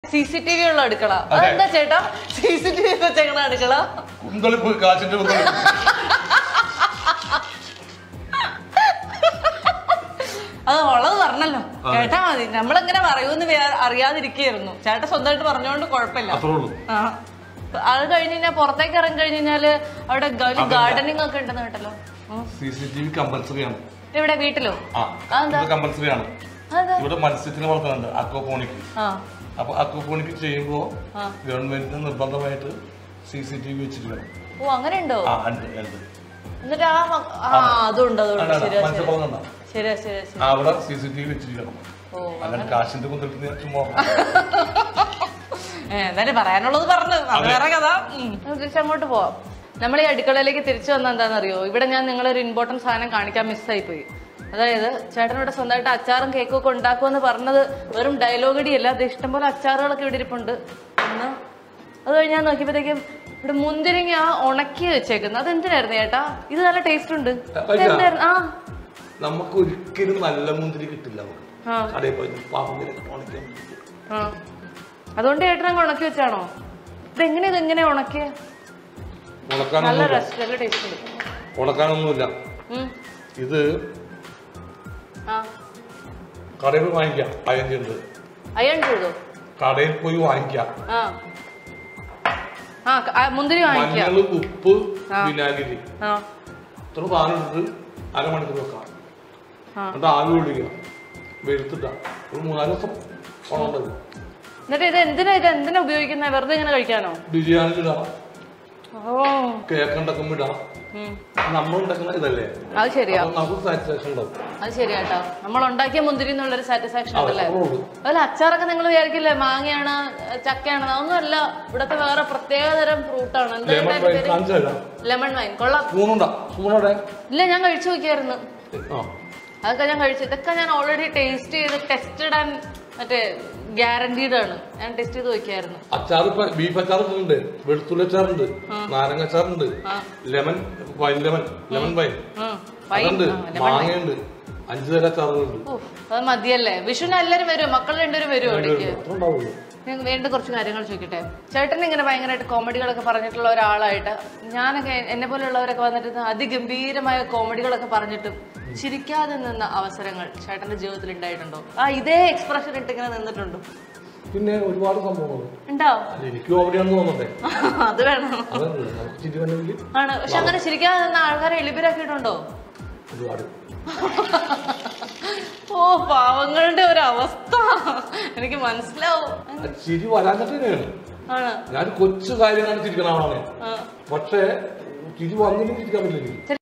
C C T V ഉള്ള അടുക്കള അതെന്താ ചേട്ടാ സി സി ടി വി വെച്ചേക്കണ അടുക്കള കുന്തളിപ്പ് കാശിന്റെ കുന്തളിപ്പ് അത് ഉള്ളത് പറഞ്ഞല്ലോ കേട്ടാ മതി നമ്മളെങ്ങനെ പറയൂന്ന് വേ- അറിയാതിരിക്കുകയായിരുന്നു ചേട്ടൻ സ്വന്തമായിട്ട് പറഞ്ഞോണ്ട് കുഴപ്പമില്ല അത്രേ ഉള്ളൂ ആ. അത് കഴിഞ്ഞ് കഴിഞ്ഞാൽ പുറത്തേക്ക് ഇറങ്ങി കഴിഞ്ഞ് കഴിഞ്ഞാല് അവിടെ ഗാർഡനിങ് ഒക്കെ ഉണ്ടെന്ന് കേട്ടല്ലോ ഉം. C C T V compulsory ആണ് ഇവിടെ വീട്ടിലോ ആ അതെന്താ? ഇത് കമ്പൽസറി ആണ് അതെ ഇവിടെ മത്സ്യത്തിന് വളർത്തുന്നുണ്ട് അക്വപോണിക്ക് ആ അപ്പൊ അക്വപോണിക്ക് ചെയ്യുമ്പോ ആ. ഗവൺമെന്റിന് നിർബന്ധമായിട്ട് സി സി ടി വി വെച്ചിട്ട് വേണം ഓ അങ്ങനെ ഉണ്ടോ ആ ഉണ്ട് ഉണ്ട് എന്നിട്ട് ആ മ- ആ അതുണ്ട് അതുണ്ട് അല്ല, അല്ല, ശരിയാ ശരിയാ മത്സ്യബന്ധനം ഉണ്ടോ? ശരിയാ ശരിയാ ശരി ആ, അവിടെ സി സി ടി വി വെച്ചിരിക്കണം ഓ അങ്ങനെ കാശിന്റെ കുന്തളിപ്പ് ഞാൻ ചുമ്മാ ഏ, എന്തായാലും പറയാനുള്ളത് പറഞ്ഞു അത് വേറെ കഥ ഉം. നമുക്ക് തിരിച്ച് അങ്ങോട്ട് പോവാം നമ്മൾ ഈ അടുക്കളയിലേക്ക് തിരിച്ചു വന്ന എന്താണെന്നറിയോ ഇവിടെ ഞാൻ നിങ്ങളൊരു ഇമ്പോർട്ടന്റ് സാധനം കാണിക്കാൻ മിസ്സായി പോയി അതായത് ചേട്ടനോട് സ്വന്തമായിട്ട് അച്ചാറും കേക്കും ഒക്കെ ഉണ്ടാക്കുമെന്ന് പറഞ്ഞത് വെറും ഡയലോഗടിയല്ല അത് ഇഷ്ടംപോലെ അച്ചാറുകളൊക്കെ ഇവിടെ ഇരിപ്പുണ്ട് ഒന്ന് അത് കഴിഞ്ഞ് ഞാൻ നോക്കിയപ്പോഴത്തേക്കും ഇവിടെ മുന്തിരിങ്ങ ഉണക്കി വെച്ചേക്കുന്നത് അതെന്തിനായിരുന്നു ചേട്ടാ ഇത് നല്ല ടേസ്റ്റ് ഉണ്ട് ഇതെന്തായിരുന്നു? ആ നമുക്ക് ഒരിക്കലും നല്ല മുന്തിരി കിട്ടില്ല നമുക്ക് ആ കടയിൽ പോയി പാപ്പങ്ങനെ ഉണക്കാൻ ആ അതുകൊണ്ട് ചേട്ടൻ അങ്ങ് ഉണക്കി വെച്ചാണോ ഇതെങ്ങനെ ഇതെങ്ങനെ ഉണക്കിയ നല്ല ഉണക്കാനൊന്നുമില്ല രസം നല്ല ടേസ്റ്റ് ഉണ്ട് ഉണക്കാനൊന്നുമില്ല ഉം. ഇത് ആ കടയിൽ പോയി വാങ്ങിക്കാം അയഞ്ഞുണ്ട് അയൺ ചെയ്തോ കടയിൽ പോയി വാങ്ങിക്കാം ആ ആ ക- ആ, മുന്തിരി വാങ്ങിക്കാം മഞ്ഞൾ ഉപ്പ് ആ. വിനാഗിരി ആ ഇത്ര സാധനം എടുത്ത് അരമണിക്കൂർ വെക്കാം ആ. എന്നിട്ട് ആവി ഒഴിക്കുക വെളുത്തിട്ട ഒരു മൂന്നാല് ദിവസം ഉണണ്ടത് എന്നിട്ട് ഇത് എന്തിനാ ഇത് എന്തിനാ ഉപയോഗിക്കുന്നത് വെറുതെ ഇങ്ങനെ കഴിക്കാനോ ബിരിയാണി ഇടാം ഓ കേക്ക് ഉണ്ടാക്കുമ്പോൾ ഇടാം ഉം. നമ്മൾ ഉണ്ടാക്കുന്ന ഇതല്ലേ അത് ശരിയാ അപ്പൊ നമുക്ക് സാറ്റിസ്ഫാക്ഷൻ ഉണ്ടാവും അത് ശരിയാട്ടോ നമ്മൾ ഉണ്ടാക്കിയ മുന്തിരി എന്നുള്ളൊരു സാറ്റിസ്ഫാക്ഷൻ അതെ, ഉണ്ടല്ലേ അത്രേ ഉള്ളൂ. അതുപോലെ അച്ചാറൊക്കെ നിങ്ങൾ വിചാരിക്കില്ലേ മാങ്ങയാണ് ചക്കയാണ് അതൊന്നുമല്ല ഇവിടത്തെ വേറെ പ്രത്യേകതരം ഫ്രൂട്ടാണ് എന്താ ലെമൺ ഇതിന്റെ വൈൻ പേര് കാണിച്ചു തരാം ലെമൺ വൈൻ കൊള്ളാം സ്പൂണുണ്ടാ സ്പൂണോടെ ഇല്ല ഞാൻ കഴിച്ചു നോക്കിയായിരുന്നു ആ അതൊക്കെ ഞാൻ കഴിച്ചു ഇതൊക്കെ ഞാൻ ഓൾറെഡി ടേസ്റ്റ് ചെയ്ത് ടെസ്റ്റഡ് ആൻഡ് മറ്റേ ഗ്യാരണ്ടീഡ് ആണ് ഞാൻ ടെസ്റ്റ് ചെയ്ത് നോക്കിയായിരുന്നു അച്ചാർ ഇപ്പൊ ബീഫ് അച്ചാർ ഉണ്ട് വെളുത്തുള്ളി അച്ചാറുണ്ട് നാരങ്ങ അച്ചാറുണ്ട് ആ. Lemon wine lemon lemon wine ഉം. വൈൻ അതുണ്ട് ആ, lemon wine. മാങ്ങയുണ്ട് അഞ്ചു തരം അച്ചാറുകളുണ്ട് ഉഫ്, അത് മതിയല്ലേ വിഷുവിന് എല്ലാരും വരും മക്കൾ രണ്ടുപേരും വരും ഇവിടേക്ക് അത്ര ഉണ്ടാവുള്ളൂ ഞാൻ വീണ്ടും കുറച്ച് കാര്യങ്ങൾ ചോദിക്കട്ടെ ചേട്ടൻ ഇങ്ങനെ ഭയങ്കരമായിട്ട് കോമഡികളൊക്കെ പറഞ്ഞിട്ടുള്ള ഒരാളായിട്ട് ഞാനൊക്കെ എന്നെ പോലെയുള്ളവരൊക്കെ വന്നിട്ട് അതിഗംഭീരമായ കോമഡികളൊക്കെ പറഞ്ഞിട്ടും ചിരിക്കാതെ നിന്ന അവസരങ്ങൾ ചേട്ടന്റെ ജീവിതത്തിൽ ഉണ്ടായിട്ടുണ്ടോ ആ ഇതേ എക്സ്പ്രഷൻ ഇട്ട് ഇങ്ങനെ നിന്നിട്ടുണ്ടോ പിന്നെ ഒരുപാട് സംഭവങ്ങൾ ഉണ്ടോ അല്ല എനിക്ക് കോമഡിയാണെന്ന് തോന്നണ്ടേ അത് വേണം അതല്ല നമുക്ക് ചിരി വേണമെങ്കിൽ ആണ് പക്ഷെ അങ്ങനെ ചിരിക്കാതെ നിന്ന ആൾക്കാരെ എളിപിരാക്കിയിട്ടുണ്ടോ ഒരുപാട് ഓ പാവങ്ങളുടെ ഒരു അവസ്ഥ എനിക്ക് മനസ്സിലാവും ആ ചിരി വരാഞ്ഞിട്ട് തന്നെയാണ് ആണ് ഞാൻ കൊച്ചു കാര്യങ്ങളാണ് ചിരിക്കണ ആളാണ് ആ. പക്ഷേ ചിരി വന്നിട്ടും ചിരിക്കാൻ പറ്റില്ല എനിക്ക്